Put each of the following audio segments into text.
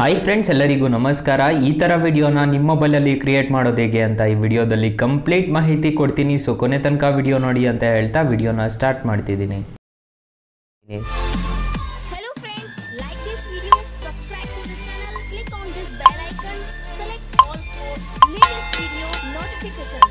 Hi friends ಎಲ್ಲರಿಗೂ ನಮಸ್ಕಾರ ಈ ಥರ ವಿಡಿಯೋನ ನಿಮ್ಮ ಮೊಬೈಲಲ್ಲಿ ಕ್ರಿಯೇಟ್ ಮಾಡೋದು ಹೇಗೆ ಅಂತ ಈ ವಿಡಿಯೋದಲ್ಲಿ ಕಂಪ್ಲೀಟ್ ಮಾಹಿತಿ ಕೊಡ್ತೀನಿ ಸೊ ಕೊನೆ ತನಕ ವಿಡಿಯೋ ನೋಡಿ ಅಂತ ಹೇಳ್ತಾ ವಿಡಿಯೋನ ಸ್ಟಾರ್ಟ್ ಮಾಡ್ತಿದ್ದೀನಿ Hello friends, like this video, subscribe to the channel, click on this bell icon, select all for latest video notifications.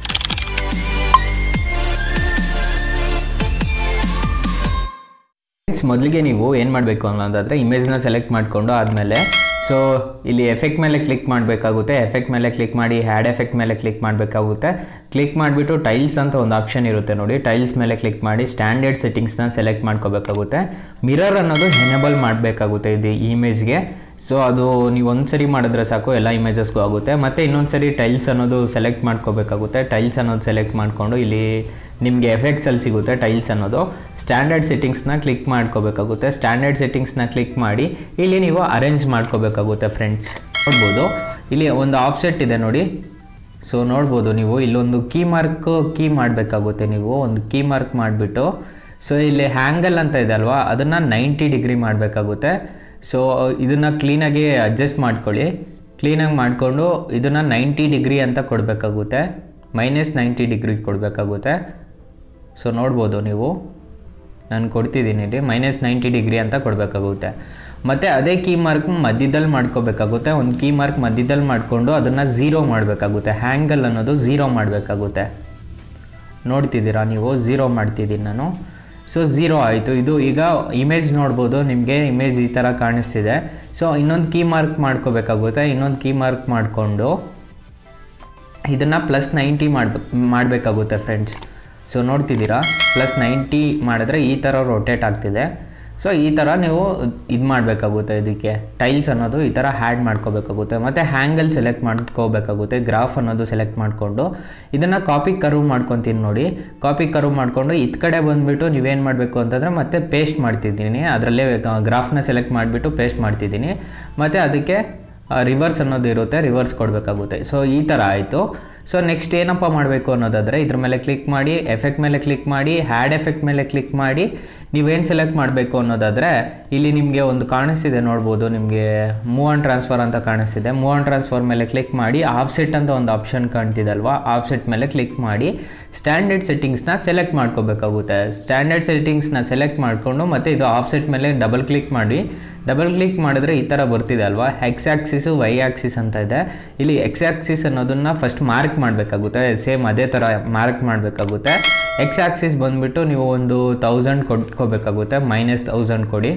Friends ಮೊದಲಿಗೆ ನೀವು ಏನು ಮಾಡಬೇಕು ಅನ್ನೋದಾದರೆ ಇಮೇಜ್ನ ಸೆಲೆಕ್ಟ್ ಮಾಡಿಕೊಂಡು ಆದಮೇಲೆ ಸೊ ಇಲ್ಲಿ ಎಫೆಕ್ಟ್ ಮೇಲೆ ಕ್ಲಿಕ್ ಮಾಡಬೇಕಾಗುತ್ತೆ ಎಫೆಕ್ಟ್ ಮೇಲೆ ಕ್ಲಿಕ್ ಮಾಡಿ ಹ್ಯಾಡ್ ಎಫೆಕ್ಟ್ ಮೇಲೆ ಕ್ಲಿಕ್ ಮಾಡಬೇಕಾಗುತ್ತೆ ಕ್ಲಿಕ್ ಮಾಡಿಬಿಟ್ಟು ಟೈಲ್ಸ್ ಅಂತ ಒಂದು ಆಪ್ಷನ್ ಇರುತ್ತೆ ನೋಡಿ ಟೈಲ್ಸ್ ಮೇಲೆ ಕ್ಲಿಕ್ ಮಾಡಿ ಸ್ಟ್ಯಾಂಡರ್ಡ್ ಸೆಟ್ಟಿಂಗ್ಸ್ನ ಸೆಲೆಕ್ಟ್ ಮಾಡ್ಕೋಬೇಕಾಗುತ್ತೆ ಮಿರರ್ ಅನ್ನೋದು ಎನೇಬಲ್ ಮಾಡಬೇಕಾಗುತ್ತೆ ಇದು ಇಮೇಜ್ಗೆ ಸೊ ಅದು ನೀವು ಒಂದು ಸರಿ ಮಾಡಿದ್ರೆ ಸಾಕು ಎಲ್ಲ ಇಮೇಜಸ್ಗೂ ಆಗುತ್ತೆ ಮತ್ತು ಇನ್ನೊಂದು ಸರಿ ಟೈಲ್ಸ್ ಅನ್ನೋದು ಸೆಲೆಕ್ಟ್ ಮಾಡ್ಕೋಬೇಕಾಗುತ್ತೆ ಟೈಲ್ಸ್ ಅನ್ನೋದು ಸೆಲೆಕ್ಟ್ ಮಾಡಿಕೊಂಡು ಇಲ್ಲಿ ನಿಮಗೆ ಎಫೆಕ್ಟ್ಸಲ್ಲಿ ಸಿಗುತ್ತೆ ಟೈಲ್ಸ್ ಅನ್ನೋದು ಸ್ಟ್ಯಾಂಡರ್ಡ್ ಸೆಟ್ಟಿಂಗ್ಸ್ನ ಕ್ಲಿಕ್ ಮಾಡ್ಕೋಬೇಕಾಗುತ್ತೆ ಸ್ಟ್ಯಾಂಡರ್ಡ್ ಸೆಟ್ಟಿಂಗ್ಸ್ನ ಕ್ಲಿಕ್ ಮಾಡಿ ಇಲ್ಲಿ ನೀವು ಅರೇಂಜ್ ಮಾಡ್ಕೋಬೇಕಾಗುತ್ತೆ ಫ್ರೆಂಡ್ಸ್ ನೋಡ್ಬೋದು ಇಲ್ಲಿ ಒಂದು ಆಫ್ಸೆಟ್ ಇದೆ ನೋಡಿ ಸೊ ನೋಡ್ಬೋದು ನೀವು ಇಲ್ಲೊಂದು ಕೀ ಮಾರ್ಕ್ ಕೀ ಮಾಡಬೇಕಾಗುತ್ತೆ ನೀವು ಒಂದು ಕೀ ಮಾರ್ಕ್ ಮಾಡಿಬಿಟ್ಟು ಸೊ ಇಲ್ಲಿ ಹ್ಯಾಂಗಲ್ ಅಂತ ಇದೆ ಅಲ್ವಾ ಅದನ್ನು ನೈಂಟಿ ಡಿಗ್ರಿ ಮಾಡಬೇಕಾಗುತ್ತೆ ಸೊ ಇದನ್ನು ಕ್ಲೀನಾಗಿ ಅಡ್ಜಸ್ಟ್ ಮಾಡ್ಕೊಳ್ಳಿ ಕ್ಲೀನಾಗಿ ಮಾಡಿಕೊಂಡು ಇದನ್ನು ನೈಂಟಿ ಡಿಗ್ರಿ ಅಂತ ಕೊಡಬೇಕಾಗುತ್ತೆ ಮೈನಸ್ ನೈಂಟಿ ಡಿಗ್ರಿ ಕೊಡಬೇಕಾಗುತ್ತೆ ಸೊ ನೋಡ್ಬೋದು ನೀವು ನಾನು ಕೊಡ್ತಿದ್ದೀನಿ ಇಲ್ಲಿ ಮೈನಸ್ ನೈಂಟಿ ಡಿಗ್ರಿ ಅಂತ ಕೊಡಬೇಕಾಗುತ್ತೆ ಮತ್ತು ಅದೇ ಕೀ ಮಾರ್ಕ್ ಮಧ್ಯದಲ್ಲಿ ಮಾಡ್ಕೋಬೇಕಾಗುತ್ತೆ ಒಂದು ಕೀ ಮಾರ್ಕ್ ಮಧ್ಯದಲ್ಲಿ ಮಾಡಿಕೊಂಡು ಅದನ್ನು ಝೀರೋ ಮಾಡಬೇಕಾಗುತ್ತೆ ಹ್ಯಾಂಗಲ್ ಅನ್ನೋದು ಝೀರೋ ಮಾಡಬೇಕಾಗುತ್ತೆ ನೋಡ್ತಿದ್ದೀರಾ ನೀವು ಝೀರೋ ಮಾಡ್ತಿದ್ದೀನಿ ನಾನು ಸೊ ಝೀರೋ ಆಯಿತು ಇದು ಈಗ ಇಮೇಜ್ ನೋಡ್ಬೋದು ನಿಮಗೆ ಇಮೇಜ್ ಈ ಥರ ಕಾಣಿಸ್ತಿದೆ ಸೊ ಇನ್ನೊಂದು ಕೀ ಮಾರ್ಕ್ ಮಾಡ್ಕೋಬೇಕಾಗುತ್ತೆ ಇನ್ನೊಂದು ಕೀ ಮಾರ್ಕ್ ಮಾಡಿಕೊಂಡು ಇದನ್ನು ಪ್ಲಸ್ ನೈಂಟಿ ಮಾಡ್ಬೇಕು ಮಾಡಬೇಕಾಗುತ್ತೆ ಫ್ರೆಂಡ್ಸ್ ಸೊ ನೋಡ್ತಿದ್ದೀರಾ ಪ್ಲಸ್ ನೈಂಟಿ ಮಾಡಿದ್ರೆ ಈ ಥರ ರೊಟೇಟ್ ಆಗ್ತಿದೆ ಸೊ ಈ ಥರ ನೀವು ಇದು ಮಾಡಬೇಕಾಗುತ್ತೆ ಇದಕ್ಕೆ ಟೈಲ್ಸ್ ಅನ್ನೋದು ಈ ಥರ ಹ್ಯಾಡ್ ಮಾಡ್ಕೋಬೇಕಾಗುತ್ತೆ ಮತ್ತು ಹ್ಯಾಂಗಲ್ ಸೆಲೆಕ್ಟ್ ಮಾಡ್ಕೋಬೇಕಾಗುತ್ತೆ ಗ್ರಾಫ್ ಅನ್ನೋದು ಸೆಲೆಕ್ಟ್ ಮಾಡಿಕೊಂಡು ಇದನ್ನು ಕಾಪಿ ಕರ್ವ್ ಮಾಡ್ಕೊತೀನಿ ನೋಡಿ ಕಾಪಿ ಕರ್ವ್ ಮಾಡಿಕೊಂಡು ಇತ್ ಕಡೆ ಬಂದುಬಿಟ್ಟು ನೀವೇನು ಮಾಡಬೇಕು ಅಂತಂದರೆ ಮತ್ತೆ ಪೇಸ್ಟ್ ಮಾಡ್ತಿದ್ದೀನಿ ಅದರಲ್ಲೇ ಗ್ರಾಫ್ನ ಸೆಲೆಕ್ಟ್ ಮಾಡಿಬಿಟ್ಟು ಪೇಸ್ಟ್ ಮಾಡ್ತಿದ್ದೀನಿ ಮತ್ತು ಅದಕ್ಕೆ ರಿವರ್ಸ್ ಅನ್ನೋದು ಇರುತ್ತೆ ರಿವರ್ಸ್ ಕೊಡಬೇಕಾಗುತ್ತೆ ಸೊ ಈ ಥರ ಆಯಿತು ಸೊ ನೆಕ್ಸ್ಟ್ ಏನಪ್ಪ ಮಾಡಬೇಕು ಅನ್ನೋದಾದರೆ ಇದ್ರ ಮೇಲೆ ಕ್ಲಿಕ್ ಮಾಡಿ ಎಫೆಕ್ಟ್ ಮೇಲೆ ಕ್ಲಿಕ್ ಮಾಡಿ ಹ್ಯಾಡ್ ಎಫೆಕ್ಟ್ ಮೇಲೆ ಕ್ಲಿಕ್ ಮಾಡಿ ನೀವೇನು ಸೆಲೆಕ್ಟ್ ಮಾಡಬೇಕು ಅನ್ನೋದಾದರೆ ಇಲ್ಲಿ ನಿಮಗೆ ಒಂದು ಕಾಣಿಸ್ತಿದೆ ನೋಡ್ಬೋದು ನಿಮಗೆ ಮೂವ್ ಆನ್ ಟ್ರಾನ್ಸ್ಫರ್ ಅಂತ ಕಾಣಿಸ್ತಿದೆ ಮೂವ್ ಆನ್ ಟ್ರಾನ್ಸ್ಫರ್ ಮೇಲೆ ಕ್ಲಿಕ್ ಮಾಡಿ ಆಫ್ಸೆಟ್ ಅಂತ ಒಂದು ಆಪ್ಷನ್ ಕಾಣ್ತಿದಲ್ವಾ ಆಫ್ಸೆಟ್ ಮೇಲೆ ಕ್ಲಿಕ್ ಮಾಡಿ ಸ್ಟ್ಯಾಂಡರ್ಡ್ ಸೆಟ್ಟಿಂಗ್ಸ್ನ ಸೆಲೆಕ್ಟ್ ಮಾಡ್ಕೋಬೇಕಾಗುತ್ತೆ ಸ್ಟ್ಯಾಂಡರ್ಡ್ ಸೆಟ್ಟಿಂಗ್ಸ್ನ ಸೆಲೆಕ್ಟ್ ಮಾಡಿಕೊಂಡು ಮತ್ತು ಇದು ಆಫ್ಸೆಟ್ ಮೇಲೆ ಡಬಲ್ ಕ್ಲಿಕ್ ಮಾಡಿ ಡಬಲ್ ಕ್ಲಿಕ್ ಮಾಡಿದ್ರೆ ಈ ಥರ ಬರ್ತಿದೆ ಅಲ್ವಾ ಎಕ್ಸ್ ಆ್ಯಕ್ಸಿಸು ವೈ ಆ್ಯಕ್ಸಿಸ್ ಅಂತ ಇದೆ ಇಲ್ಲಿ ಎಕ್ಸ್ ಆ್ಯಕ್ಸಿಸ್ ಅನ್ನೋದನ್ನು ಫಸ್ಟ್ ಮಾರ್ಕ್ ಮಾಡಬೇಕಾಗುತ್ತೆ ಸೇಮ್ ಅದೇ ಥರ ಮಾರ್ಕ್ ಮಾಡಬೇಕಾಗುತ್ತೆ ಎಕ್ಸ್ ಆ್ಯಕ್ಸಿಸ್ ಬಂದುಬಿಟ್ಟು ನೀವು ಒಂದು ತೌಸಂಡ್ ಕೊಟ್ಕೋಬೇಕಾಗುತ್ತೆ ಮೈನಸ್ ತೌಸಂಡ್ ಕೊಡಿ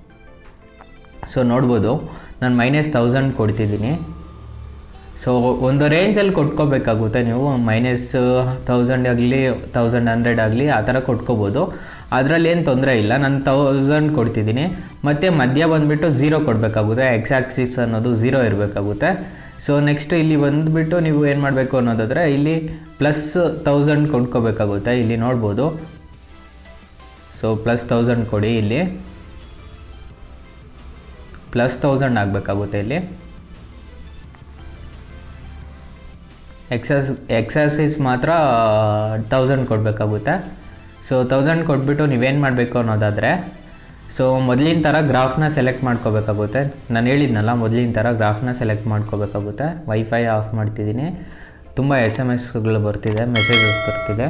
ಸೊ ನೋಡ್ಬೋದು ನಾನು ಮೈನಸ್ ತೌಸಂಡ್ ಕೊಡ್ತಿದ್ದೀನಿ ಸೊ ಒಂದು ರೇಂಜಲ್ಲಿ ಕೊಟ್ಕೋಬೇಕಾಗುತ್ತೆ ನೀವು ಮೈನಸ್ ತೌಸಂಡ್ ಆಗಲಿ ತೌಸಂಡ್ ಹಂಡ್ರೆಡ್ ಆಗಲಿ ಆ ಥರ ಕೊಟ್ಕೋಬೋದು ಅದರಲ್ಲಿ ಏನು ತೊಂದರೆ ಇಲ್ಲ ನಾನು ತೌಸಂಡ್ ಕೊಡ್ತಿದ್ದೀನಿ ಮತ್ತು ಮಧ್ಯ ಬಂದುಬಿಟ್ಟು ಝೀರೋ ಕೊಡಬೇಕಾಗುತ್ತೆ ಎಕ್ಸ್ ಆಕ್ಸಿಸ್ ಅನ್ನೋದು ಝೀರೋ ಇರಬೇಕಾಗುತ್ತೆ ಸೊ ನೆಕ್ಸ್ಟ್ ಇಲ್ಲಿ ಬಂದುಬಿಟ್ಟು ನೀವು ಏನು ಮಾಡಬೇಕು ಅನ್ನೋದಾದರೆ ಇಲ್ಲಿ ಪ್ಲಸ್ ತೌಸಂಡ್ ಕೊಂಡ್ಕೋಬೇಕಾಗುತ್ತೆ ಇಲ್ಲಿ ನೋಡ್ಬೋದು ಸೊ ಪ್ಲಸ್ ತೌಸಂಡ್ ಕೊಡಿ ಇಲ್ಲಿ ಪ್ಲಸ್ ತೌಸಂಡ್ ಆಗಬೇಕಾಗುತ್ತೆ ಇಲ್ಲಿ ಎಕ್ಸಸ್ ಎಕ್ಸಸೈಸ್ ಮಾತ್ರ ತೌಸಂಡ್ ಕೊಡಬೇಕಾಗುತ್ತೆ ಸೊ ತೌಸಂಡ್ ಕೊಟ್ಬಿಟ್ಟು ನೀವೇನು ಮಾಡಬೇಕು ಅನ್ನೋದಾದರೆ ಸೊ ಮೊದಲಿನ ಥರ ಗ್ರಾಫ್ನ ಸೆಲೆಕ್ಟ್ ಮಾಡ್ಕೋಬೇಕಾಗುತ್ತೆ ನಾನು ಹೇಳಿದ್ನಲ್ಲ ಮೊದಲಿನ ಥರ ಗ್ರಾಫ್ನ ಸೆಲೆಕ್ಟ್ ಮಾಡ್ಕೋಬೇಕಾಗುತ್ತೆ ವೈಫೈ ಆಫ್ ಮಾಡ್ತಿದ್ದೀನಿ ತುಂಬ ಎಸ್ ಎಮ್ ಎಸ್ಗಳು ಬರ್ತಿದೆ ಮೆಸೇಜಸ್ ಬರ್ತಿದೆ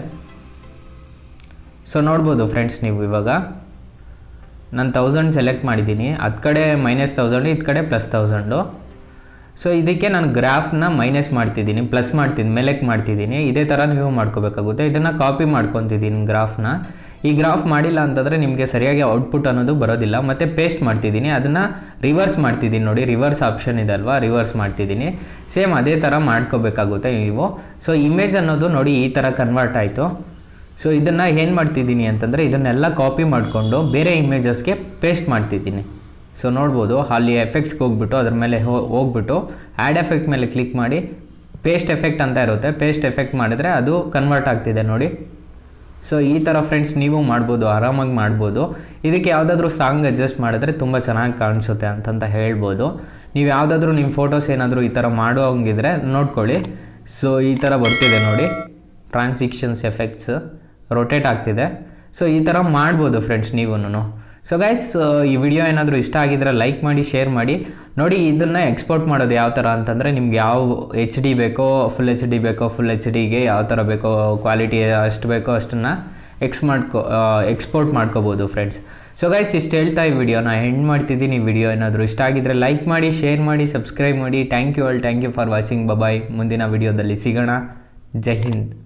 ಸೊ ನೋಡ್ಬೋದು ಫ್ರೆಂಡ್ಸ್ ನೀವು ಇವಾಗ ನಾನು ತೌಸಂಡ್ ಸೆಲೆಕ್ಟ್ ಮಾಡಿದ್ದೀನಿ ಅದು ಕಡೆ ಮೈನಸ್ ತೌಸಂಡು ಇದು ಕಡೆ ಪ್ಲಸ್ ತೌಸಂಡು ಸೊ ಇದಕ್ಕೆ ನಾನು ಗ್ರಾಫ್ನ ಮೈನಸ್ ಮಾಡ್ತಿದ್ದೀನಿ ಪ್ಲಸ್ ಮಾಡ್ತೀನಿ ಮೆಲೆಕ್ಟ್ ಮಾಡ್ತಿದ್ದೀನಿ ಇದೇ ಥರ ನೀವು ಮಾಡ್ಕೋಬೇಕಾಗುತ್ತೆ ಇದನ್ನು ಕಾಪಿ ಮಾಡ್ಕೊತಿದ್ದೀನಿ ಗ್ರಾಫ್ನ ಈ ಗ್ರಾಫ್ ಮಾಡಿಲ್ಲ ಅಂತಂದರೆ ನಿಮಗೆ ಸರಿಯಾಗಿ ಔಟ್ಪುಟ್ ಅನ್ನೋದು ಬರೋದಿಲ್ಲ ಮತ್ತು ಪೇಸ್ಟ್ ಮಾಡ್ತಿದ್ದೀನಿ ಅದನ್ನು ರಿವರ್ಸ್ ಮಾಡ್ತಿದ್ದೀನಿ ನೋಡಿ ರಿವರ್ಸ್ ಆಪ್ಷನ್ ಇದೆ ಅಲ್ವಾ ರಿವರ್ಸ್ ಮಾಡ್ತಿದ್ದೀನಿ ಸೇಮ್ ಅದೇ ಥರ ಮಾಡ್ಕೋಬೇಕಾಗುತ್ತೆ ನೀವು ಸೊ ಇಮೇಜ್ ಅನ್ನೋದು ನೋಡಿ ಈ ಥರ ಕನ್ವರ್ಟ್ ಆಯಿತು ಸೊ ಇದನ್ನು ಏನು ಮಾಡ್ತಿದ್ದೀನಿ ಅಂತಂದರೆ ಇದನ್ನೆಲ್ಲ ಕಾಪಿ ಮಾಡಿಕೊಂಡು ಬೇರೆ ಇಮೇಜಸ್ಗೆ ಪೇಸ್ಟ್ ಮಾಡ್ತಿದ್ದೀನಿ ಸೊ ನೋಡ್ಬೋದು ಅಲ್ಲಿ ಎಫೆಕ್ಟ್ಸ್ಗೆ ಹೋಗ್ಬಿಟ್ಟು ಅದ್ರ ಮೇಲೆ ಹೋಗ್ಬಿಟ್ಟು ಆ್ಯಡ್ ಎಫೆಕ್ಟ್ ಮೇಲೆ ಕ್ಲಿಕ್ ಮಾಡಿ ಪೇಸ್ಟ್ ಎಫೆಕ್ಟ್ ಅಂತ ಇರುತ್ತೆ ಪೇಸ್ಟ್ ಎಫೆಕ್ಟ್ ಮಾಡಿದ್ರೆ ಅದು ಕನ್ವರ್ಟ್ ಆಗ್ತಿದೆ ನೋಡಿ ಸೊ ಈ ಥರ ಫ್ರೆಂಡ್ಸ್ ನೀವು ಮಾಡ್ಬೋದು ಆರಾಮಾಗಿ ಮಾಡ್ಬೋದು ಇದಕ್ಕೆ ಯಾವುದಾದ್ರೂ ಸಾಂಗ್ ಅಡ್ಜಸ್ಟ್ ಮಾಡಿದ್ರೆ ತುಂಬ ಚೆನ್ನಾಗಿ ಕಾಣಿಸುತ್ತೆ ಅಂತಂತ ಹೇಳ್ಬೋದು ನೀವು ಯಾವುದಾದ್ರೂ ನಿಮ್ಮ ಫೋಟೋಸ್ ಏನಾದರೂ ಈ ಥರ ಮಾಡೋ ಹಂಗಿದ್ರೆ ನೋಡ್ಕೊಳ್ಳಿ ಸೊ ಈ ಥರ ಬರ್ತಿದೆ ನೋಡಿ ಟ್ರಾನ್ಸಿಕ್ಷನ್ಸ್ ಎಫೆಕ್ಟ್ಸ್ ರೊಟೇಟ್ ಆಗ್ತಿದೆ ಸೊ ಈ ಥರ ಮಾಡ್ಬೋದು ಫ್ರೆಂಡ್ಸ್ ನೀವೂ ಸೊ ಗೈಸ್ ಈ ವಿಡಿಯೋ ಏನಾದರೂ ಇಷ್ಟ ಆಗಿದ್ರೆ ಲೈಕ್ ಮಾಡಿ ಶೇರ್ ಮಾಡಿ ನೋಡಿ ಇದನ್ನು ಎಕ್ಸ್ಪೋರ್ಟ್ ಮಾಡೋದು ಯಾವ ಥರ ಅಂತಂದರೆ ನಿಮ್ಗೆ ಯಾವ ಎಚ್ ಡಿ ಬೇಕೋ ಫುಲ್ ಎಚ್ ಡಿ ಬೇಕೋ ಫುಲ್ ಎಚ್ ಡಿಗೆ ಯಾವ ಥರ ಬೇಕೋ ಕ್ವಾಲಿಟಿ ಅಷ್ಟು ಬೇಕೋ ಅಷ್ಟನ್ನು ಎಕ್ಸ್ ಮಾಡ್ಕೊ ಎಕ್ಸ್ಪೋರ್ಟ್ ಮಾಡ್ಕೋಬೋದು ಫ್ರೆಂಡ್ಸ್ ಸೊ ಗೈಸ್ ಇಷ್ಟು ಹೇಳ್ತಾ ಈ ವಿಡಿಯೋನ ಎಂಡ್ ಮಾಡ್ತಿದ್ದೀನಿ ವಿಡಿಯೋ ಏನಾದರೂ ಇಷ್ಟ ಆಗಿದ್ರೆ ಲೈಕ್ ಮಾಡಿ ಶೇರ್ ಮಾಡಿ ಸಬ್ಸ್ಕ್ರೈಬ್ ಮಾಡಿ thank you all thank you for watching bye bye ಮುಂದಿನ ವಿಡಿಯೋದಲ್ಲಿ ಸಿಗೋಣ ಜೈ ಹಿಂದ್